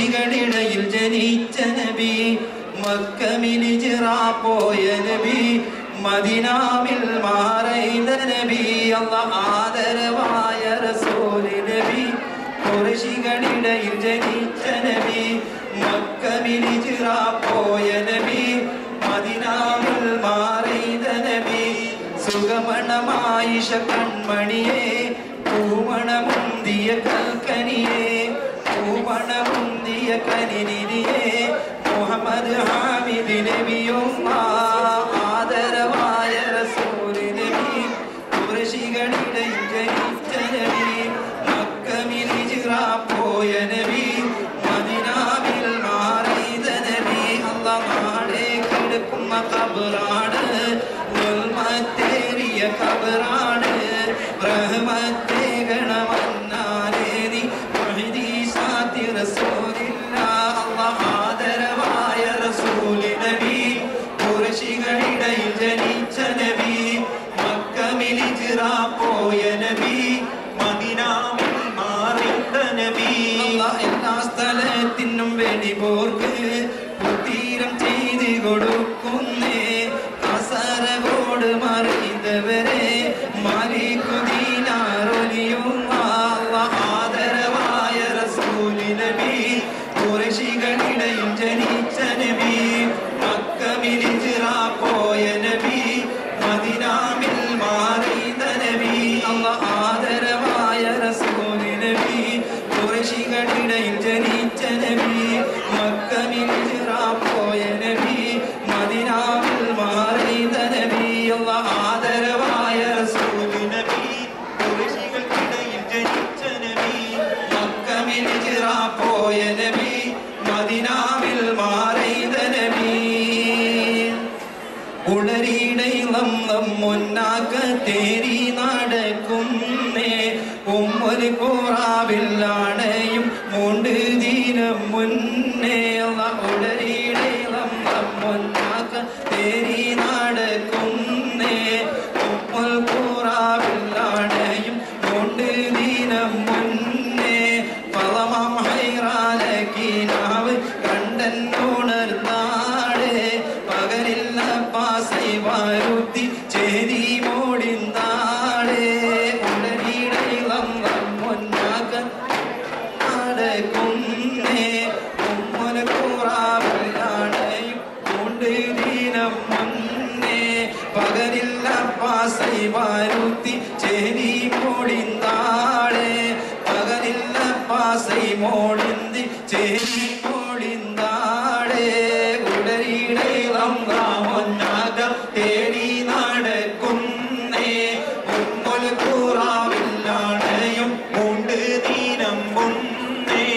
കുറശികളിടയിൽ ജനിച്ച നബി മക്കമിനിജിറ പോയ നബി മദിനാമിൽ മാറൈത നബി അല്ല ആദരവായ റസൂല് നബി കുറശികളിടയിൽ ജനിച്ച നബി മക്കമിനിജിറ പോയ നബി മദിനാമിൽ മാറൈത നബി സുഗമണമായിഷ കൺമണിയെ പൂമണമുന്തിയ കൽക്കനിയെ പൂമണമുന്തിയ കനിനിയെ മുഹമ്മദ് ഹാമിദ് നബിയും ആദരവായ റസൂൽ നബി കുറശികളിടയിൽ ജനിച്ച നബി മക്കമിൽ ഹിജ്റ പോയ നബി മദിനാവിൽ മാറിയ നബി അല്ല നാടെ കിടക്കുന്ന കബറാണ് ഉൽമത്തേറിയ കബറാണ് റഹ്മത്തേ ഗണമന്നാലേ നീ വഹദി സാത്തി റസൂലില്ല അല്ലാഹ് ആദരവായ റസൂലി നബി കുറശികളിടയിൽ ജനിച്ച നബി മക്കമിൽ ഹിജ്റ പോയ നബി മദിനാവിൽ മാറിയ നബി അല്ലാഹ് എല്ലാ സ്ഥലത്തിനും വേണ്ടി പോർക്ക് പുത്തീരം ചെയ്ത് കൊടുക്കുന്നേ കസരകോട് മറിയവരെ മലിക്കുദീനാറൊലിയും ആദരവായ റസൂലി നബി കുറശികളിടയിൽ ജനിച്ച നബി മക്കമിലിജിറ പോയ നബി മദിനാമിൽ മാറിയ നബി അല്ല ആദരവായ റസൂലി നബി കുറശികളിടയിൽ ജനിച്ച നബി മക്കമിലിജിറ പോയ നബി മദിനാമിൽ മാറിയ നബി അല്ല ആദരവായ റസൂലി നബി കുറശികൾക്കിടയിൽ ജനിച്ച നബി മക്കമിലിജിറ പോയ നബി മദിനാവിൽ മാറിയ നബി ഉളരിടയിളം മുന്നാക്ക തേരി നടക്കുന്നേ ഉമ്മൊരു കൂറാവില്ലാണയും മൂണ്ട് ദീനം മുന്നേ ഉളരിടയിളം മുന്നാക്ക തേരി നടക്കുന്നേ ഉമ്മൽ കൂറാവില്ലാണയും മൂണ്ട് ദീനം മുന്നേ പളമം ഹൈറാലക്കീനാവ് കണ്ടൻ ഉണർന്നാട് പകരില്ല പാസൈ വാരുത്തി ചേരി മോടിന്താട് ഉടനീടയിളം മുന്നാക്ക നടക്കുന്നേ ഉമ്മന കൂറാവലാണയും കൊണ്ട് ദീനം മുന്നേ പകരില്ല പാസൈ വാരുത്തി ചേരി മോടിന്താട് പകരില്ല പാസൈ മോടിന്തി ചേരി മോടിന്താട് ഉടരിടയിളം രാമൊന്നാക തേടി നടക്കുന്നേ ഉമ്മൽ കൂറാവില്ലാണയും ഉണ്ട് ദീനം മുന്നേ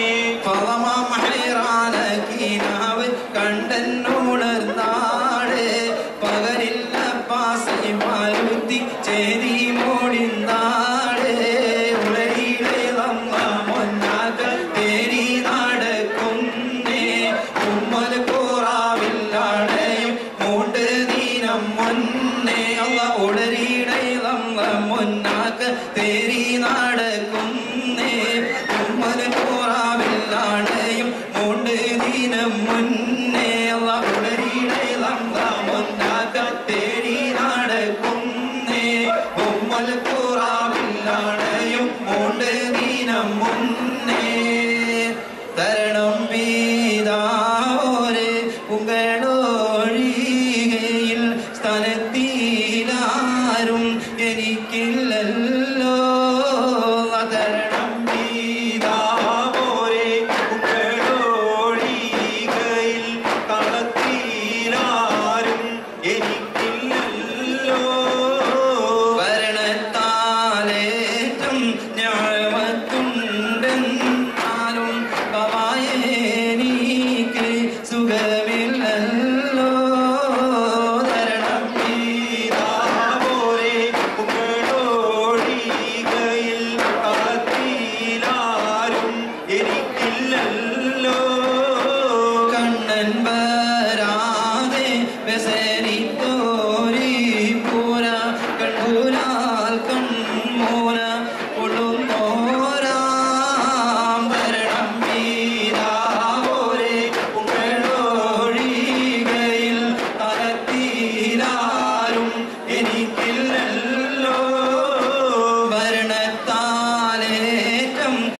ഫലമാമഹൈറാനീനാവ് കണ്ടെന്നുണർന്നാട് പകരില്ല പാസൈ മാരുത്തി ചേരി മോടിന്താട് ഉളയിളം മൊന്നാക തേരി നടക്കുന്നേ ഉമ്മൽ കൂറാവില്ലാണയും മൂണ്ട് ദീനം മുന്നേ അല്ല ഉടരിടയിളം മുന്നാക്ക തേരി നടക്കുന്നേ ഉമ്മൽ കൂറാവില്ലാണയും മൂണ്ട് ദീനം മുന്നേ അല്ല ഉടരിടയിളം മുന്നാക്ക തേരി നടക്കുന്നേ ഉമ്മൽ കൂറാവില്ലാണയും മൂണ്ട് ദീനം മുന്നേ തരണം വീതാവോരെ ഉങ്ങളൊഴികയിൽ സ്ഥലത്തിലാരും എനിക്കില്ലല്ലോ തരണം വീതാവോരെ ഉങ്ങളൊഴികയിൽ കളത്തിലാരും എനിക്കില്ലല്ലോ ഭരണത്താലേറ്റം ഞാമത്തുണ്ടെന്നാലും എനിക്ക് സുഖമില്ലല്ലോ തരണം പോലെ ഉങ്ങളൊഴികയിൽ കളത്തിലാരും എനിക്കില്ലല്ലോ കണ്ണൻ